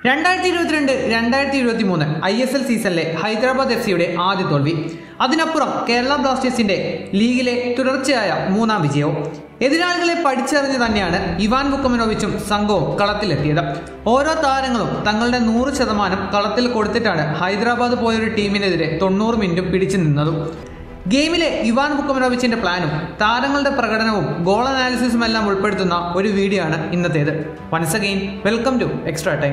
രണ്ടായിരത്തി ഇരുപത്തിരണ്ട് രണ്ടായിരത്തി ഇരുപത്തി മൂന്ന് ഐ എസ് എൽ സീസണിലെ ഹൈദരാബാദ് എഫ് സിയുടെ ആദ്യ തോൽവി അതിനപ്പുറം കേരള ബ്ലാസ്റ്റേഴ്സിന്റെ ലീഗിലെ തുടർച്ചയായ മൂന്നാം വിജയവും എതിരാളികളെ പഠിച്ചറിഞ്ഞ് തന്നെയാണ് ഇവാൻ ബുക്കമനോവിച്ചും സംഘവും കളത്തിലെത്തിയത് ഓരോ താരങ്ങളും തങ്ങളുടെ നൂറ് ശതമാനം കളത്തിൽ കൊടുത്തിട്ടാണ് ഹൈദരാബാദ് പോയൊരു ടീമിനെതിരെ തൊണ്ണൂറ് മിനിറ്റും പിടിച്ചു നിന്നതും ഗെയിമിലെ ഇവാൻ ബുക്കമനോവിച്ചിന്റെ പ്ലാനും താരങ്ങളുടെ പ്രകടനവും ഗോൾ അനാലിസിസും എല്ലാം ഉൾപ്പെടുത്തുന്ന ഒരു വീഡിയോ ആണ് ഇന്നത്തേത് once again welcome to extra time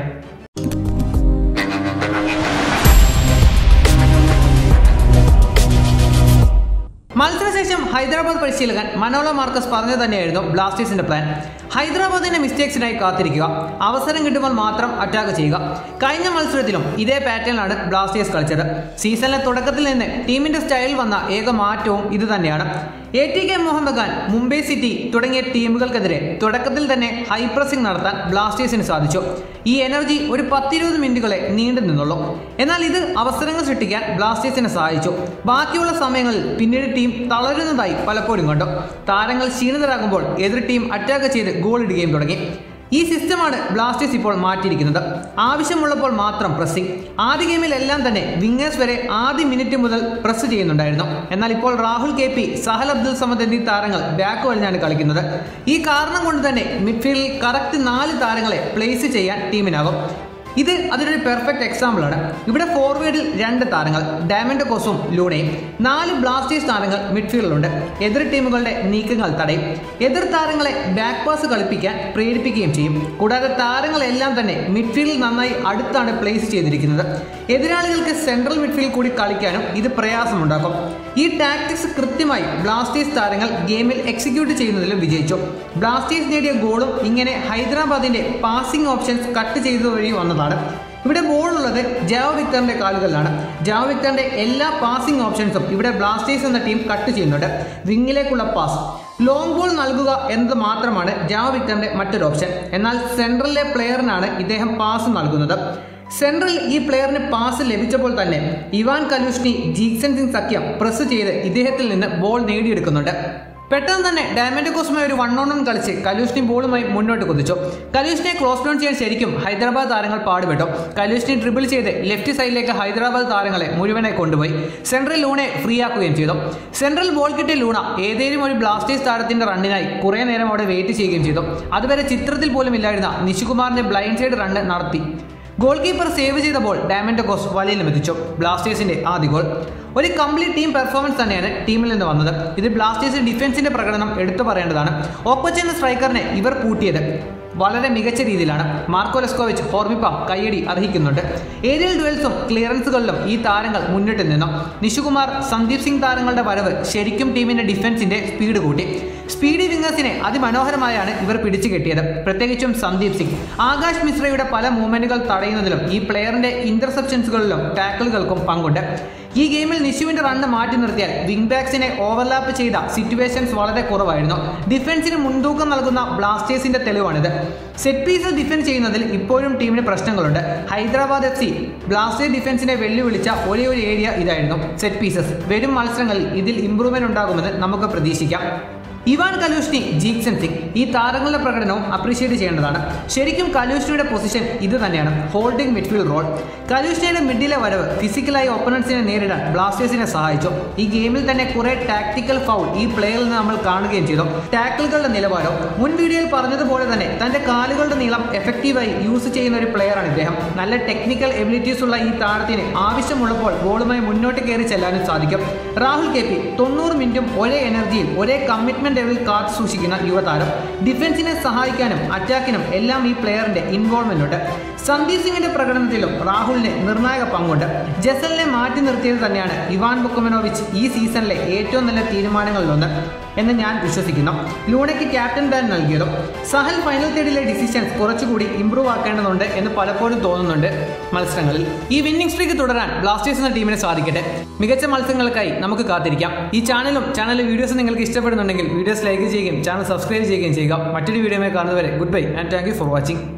മത്സരശേഷം ഹൈദരാബാദ് പരിശീലകൻ മനോള മാർക്കസ് പറഞ്ഞത് തന്നെയായിരുന്നു ബ്ലാസ്റ്റേഴ്സിന്റെ പ്ലാൻ ഹൈദരാബാദിന്റെ മിസ്റ്റേക്സിനായി കാത്തിരിക്കുക അവസരം കിട്ടുമ്പോൾ മാത്രം അറ്റാക്ക് ചെയ്യുക കഴിഞ്ഞ മത്സരത്തിലും ഇതേ പാറ്റേണിലാണ് ബ്ലാസ്റ്റേഴ്സ് കളിച്ചത് സീസണിലെ തുടക്കത്തിൽ നിന്ന് ടീമിന്റെ സ്റ്റൈൽ വന്ന ഏക മാറ്റവും ഇത് തന്നെയാണ് A T K Mohammed Khan Mumbai city തുടങ്ങിയ ടീമുകൾക്കെതിരെ തുടക്കത്തിൽ തന്നെ ഹൈ പ്രസിംഗ് നടത്താൻ ബ്ലാസ്റ്റേഴ്സിന് സാധിച്ചു ഈ എനർജി ഒരു പത്തിരുപത് മിനിറ്റുകളെ നീണ്ടു നിന്നുള്ളൂ എന്നാൽ ഇത് അവസരങ്ങൾ സൃഷ്ടിക്കാൻ ബ്ലാസ്റ്റേഴ്സിനെ സഹായിച്ചു ബാക്കിയുള്ള സമയങ്ങളിൽ പിന്നീട് ടീം തളരുന്നതായി പലപ്പോഴും കണ്ടു താരങ്ങൾ ക്ഷീണിതരാകുമ്പോൾ എതിർ ടീം അറ്റാക്ക് ചെയ്ത് ഗോൾ ഇടുകയും തുടങ്ങി ഈ സിസ്റ്റമാണ് ബ്ലാസ്റ്റേഴ്സ് ഇപ്പോൾ മാറ്റിയിരിക്കുന്നത് ആവശ്യമുള്ളപ്പോൾ മാത്രം പ്രസ്സിംഗ് ആദ്യ ഗെയിമിലെല്ലാം തന്നെ വിങ്ങേഴ്സ് വരെ ആദ്യ മിനിറ്റ് മുതൽ പ്രസ് ചെയ്യുന്നുണ്ടായിരുന്നു എന്നാൽ ഇപ്പോൾ രാഹുൽ കെ പി സഹൽ അബ്ദുൽ സമദ് എന്നീ താരങ്ങൾ ബാക്ക് വലിഞ്ഞാണ് കളിക്കുന്നത് ഈ കാരണം കൊണ്ട് തന്നെ മിഡ്ഫീൽഡിൽ കറക്റ്റ് നാല് താരങ്ങളെ പ്ലേസ് ചെയ്യാൻ ടീമിനാകും ഇത് അതിനൊരു പെർഫെക്റ്റ് എക്സാമ്പിൾ ആണ് ഇവിടെ ഫോർവേഡിൽ രണ്ട് താരങ്ങൾ ഡയമണ്ട് കോസും ലൂണയും നാല് ബ്ലാസ്റ്റേഴ്സ് താരങ്ങൾ മിഡ്ഫീൽഡിലുണ്ട് എതിർ ടീമുകളുടെ നീക്കങ്ങൾ തടയും എതിർ താരങ്ങളെ ബാക്ക് പാസ് കളിപ്പിക്കാൻ പ്രേരിപ്പിക്കുകയും ചെയ്യും കൂടാതെ താരങ്ങളെല്ലാം തന്നെ മിഡ്ഫീൽഡിൽ നന്നായി അടുത്താണ് പ്ലേസ് ചെയ്തിരിക്കുന്നത് എതിരാളികൾക്ക് സെൻട്രൽ മിഡ്ഫീൽഡ് കൂടി കളിക്കാനും ഇത് പ്രയാസമുണ്ടാക്കും ഈ ടാക്ടിക്സ് കൃത്യമായി ബ്ലാസ്റ്റേഴ്സ് താരങ്ങൾ ഗെയിമിൽ എക്സിക്യൂട്ട് ചെയ്യുന്നതിലും വിജയിച്ചു ബ്ലാസ്റ്റേഴ്സ് നേടിയ ഗോളും ഇങ്ങനെ ഹൈദരാബാദിന്റെ പാസിംഗ് ഓപ്ഷൻസ് കട്ട് ചെയ്തത് വഴി വന്നതാണ് ഇവിടെ ബോൾ ഉള്ളത് ജാവോ വിക്ടറിന്റെ കാലുകളിലാണ് ജാവോ വിക്ടറിന്റെ എല്ലാ പാസിംഗ് ഓപ്ഷൻസും ഇവിടെ ബ്ലാസ്റ്റേഴ്സ് എന്ന ടീം കട്ട് ചെയ്യുന്നുണ്ട് വിങ്ങിലേക്കുള്ള പാസ് ലോങ് ബോൾ നൽകുക എന്നത് മാത്രമാണ് ജാവോ വിക്ടറിന്റെ മറ്റൊരു ഓപ്ഷൻ എന്നാൽ സെൻട്രലിലെ പ്ലെയറിനാണ് ഇദ്ദേഹം പാസ് നൽകുന്നത് സെൻട്രൽ ഈ പ്ലെയറിന് പാസ് ലഭിച്ചപ്പോൾ തന്നെ ഇവാൻ കലൂഷ്നി ജീക്സൺ സിംഗ് സഖ്യം പ്രസ് ചെയ്ത് ഇദ്ദേഹത്തിൽ നിന്ന് ബോൾ നേടിയെടുക്കുന്നുണ്ട് പെട്ടെന്ന് തന്നെ ഡയമണ്ട് കോസുമായി ഒരു വൺ ഓൺ വൺ കളിച്ച് കലൂഷ്നി ബോളുമായി മുന്നോട്ട് കുതിച്ചു കലൂഷിനെ ക്രോസ് ഡൗൺ ചെയ്യാൻ ശരിക്കും ഹൈദരാബാദ് താരങ്ങൾ പാടുപെട്ടു കലൂഷിനെ ട്രിപ്പിൾ ചെയ്ത് ലെഫ്റ്റ് സൈഡിലേക്ക് ഹൈദരാബാദ് താരങ്ങളെ മുഴുവനായി കൊണ്ടുപോയി സെൻട്രൽ ലൂണെ ഫ്രീ ആക്കുകയും ചെയ്തു സെൻട്രൽ ബോൾ കിട്ടിയ ലൂണ ഏതെങ്കിലും ഒരു ബ്ലാസ്റ്റേഴ്സ് താരത്തിന്റെ റണ്ണിനായി കുറേ നേരം അവിടെ വെയിറ്റ് ചെയ്യുകയും ചെയ്തു അതുവരെ ചിത്രത്തിൽ പോലും ഇല്ലായിരുന്ന നിഷുകുമാറിന്റെ ബ്ലൈൻഡ് സൈഡ് റണ്ണ് നടത്തി ഗോൾ കീപ്പർ സേവ് ചെയ്ത ബോൾ ഡയമണ്ട് കോസ് വലയിലും എത്തിച്ചു ബ്ലാസ്റ്റേഴ്സിന്റെ ആദ്യ ഗോൾ ഒരു കംപ്ലീറ്റ് ടീം പെർഫോമൻസ് തന്നെയാണ് ടീമിൽ നിന്ന് വന്നത് ഇത് ബ്ലാസ്റ്റേഴ്സ് ഡിഫൻസിന്റെ പ്രകടനം എടുത്തു പറയേണ്ടതാണ് ഓപ്പോച്ച് എന്ന സ്ട്രൈക്കറിനെ ഇവർ പൂട്ടിയത് വളരെ മികച്ച രീതിയിലാണ് മാർക്കോ ലെസ്കോവിച്ച് ഹോർമിപ്പ കയ്യടി അർഹിക്കുന്നുണ്ട് ഏരിയൽ ഡുവൽസും ക്ലിയറൻസുകളിലും ഈ താരങ്ങൾ മുന്നിട്ട് നിന്നു നിഷുകുമാർ സന്ദീപ് സിംഗ് താരങ്ങളുടെ വരവ് ശരിക്കും ടീമിന്റെ ഡിഫൻസിന്റെ സ്പീഡ് കൂട്ടി സ്പീഡി വിങ്ങേഴ്സിനെ അതിമനോഹരമായാണ് ഇവർ പിടിച്ചു കെട്ടിയത് പ്രത്യേകിച്ചും സന്ദീപ് സിംഗ് ആകാശ് മിശ്രയുടെ പല മൂവ്മെന്റുകൾ തടയുന്നതിലും ഈ പ്ലെയറിന്റെ ഇന്റർസെപ്ഷൻസുകളിലും ടാക്കിളുകൾക്കും പങ്കുണ്ട് ഈ ഗെയിമിൽ നിഷുവിന്റെ റണ്ണ് മാറ്റി നിർത്തിയാൽ വിംഗ് ബാക്സിനെ ഓവർലാപ്പ് ചെയ്ത സിറ്റുവേഷൻസ് വളരെ കുറവായിരുന്നു ഡിഫൻസിന് മുൻതൂക്കം നൽകുന്ന ബ്ലാസ്റ്റേഴ്സിന്റെ തെളിവാണിത് സെറ്റ് പീസസ് ഡിഫെൻഡ് ചെയ്യുന്നതിൽ ഇപ്പോഴും ടീമിന് പ്രശ്നങ്ങളുണ്ട് ഹൈദരാബാദ് എഫ് സി ബ്ലാസ്റ്റേഴ്സ് ഡിഫൻസിനെ വെല്ലുവിളിച്ച ഒരേ ഒരു ഏരിയ ഇതായിരുന്നു സെറ്റ് പീസസ് വരും മത്സരങ്ങളിൽ ഇതിൽ ഇംപ്രൂവ്മെന്റ് ഉണ്ടാകുമെന്ന് നമുക്ക് പ്രതീക്ഷിക്കാം ഇവാൻ കലൂഷ്നി ജീക്സൺ സിംഗ് ഈ താരങ്ങളുടെ പ്രകടനവും അപ്രീഷിയേറ്റ് ചെയ്യേണ്ടതാണ് ശരിക്കും കലൂഷ്നിയുടെ പൊസിഷൻ ഇത് തന്നെയാണ് ഹോൾഡിംഗ് മിഡ്ഫീൽഡ് റോൾ കലൂഷ്നിയുടെ മിഡിലെ വരവ് ഫിസിക്കലായി ഓപ്പണൻസിനെ നേരിടാൻ ബ്ലാസ്റ്റേഴ്സിനെ സഹായിച്ചു ഈ ഗെയിമിൽ തന്നെ കുറെ ടാക്ടിക്കൽ ഫൗൾ ഈ പ്ലെയറിൽ നിന്ന് നമ്മൾ കാണുകയും ചെയ്തു ടാക്കിളുകളുടെ നിലവാരം മുൻ വീഡിയോയിൽ പറഞ്ഞതുപോലെ തന്നെ തന്റെ കാലുകളുടെ നീളം എഫക്റ്റീവായി യൂസ് ചെയ്യുന്ന ഒരു പ്ലെയറാണ് ഇദ്ദേഹം നല്ല ടെക്നിക്കൽ എബിലിറ്റീസ് ഉള്ള ഈ താരത്തിന് ആവശ്യമുള്ളപ്പോൾ ബോളുമായി മുന്നോട്ട് കയറി ചെല്ലാനും സാധിക്കും രാഹുൽ കെ പി തൊണ്ണൂറ് മിനിറ്റും ഒരേ എനർജിയിൽ ഒരേ കമ്മിറ്റ്മെന്റ് ലെവലിൽ കാത്തു സൂക്ഷിക്കുന്ന യുവതാരം ഡിഫൻസിനെ സഹായിക്കാനും അറ്റാക്കിനും എല്ലാം ഈ പ്ലെയറിന്റെ ഇൻവോൾവ്മെന്റ് ഉണ്ട് സന്ദീപ് സിംഗിന്റെ പ്രകടനത്തിലും രാഹുലിന് നിർണായക പങ്കുണ്ട് ജസലിനെ മാറ്റി നിർത്തിയത് തന്നെയാണ് ഇവാൻ ബുക്കമനോവിച്ച് ഈ സീസണിലെ ഏറ്റവും നല്ല തീരുമാനങ്ങളിലൊന്ന് എന്ന് ഞാൻ വിശ്വസിക്കുന്നു ലൂണയ്ക്ക് ക്യാപ്റ്റൻ ബാൻ നൽകിയതും സഹൽ ഫൈനൽ തേർഡിലെ ഡിസിഷൻസ് കുറച്ചുകൂടി ഇംപ്രൂവ് ആക്കേണ്ടതുണ്ട് എന്ന് പലപ്പോഴും തോന്നുന്നുണ്ട് മത്സരങ്ങളിൽ ഈ വിന്നിംഗ് സ്ട്രീക്ക് തുടരാൻ ബ്ലാസ്റ്റേഴ്സ് എന്ന ടീമിന് സാധിക്കട്ടെ മികച്ച മത്സരങ്ങൾക്കായി നമുക്ക് കാത്തിരിക്കാം ഈ ചാനലും ചാനലിലെ വീഡിയോസ് നിങ്ങൾക്ക് ഇഷ്ടപ്പെടുന്നുണ്ടെങ്കിൽ വീഡിയോസ് ലൈക്ക് ചെയ്യുകയും ചാനൽ സബ്സ്ക്രൈബ് ചെയ്യുകയും ചെയ്യുക മറ്റൊരു വീഡിയോയുമായി കാണുന്നവരെ good bye and thank you for watching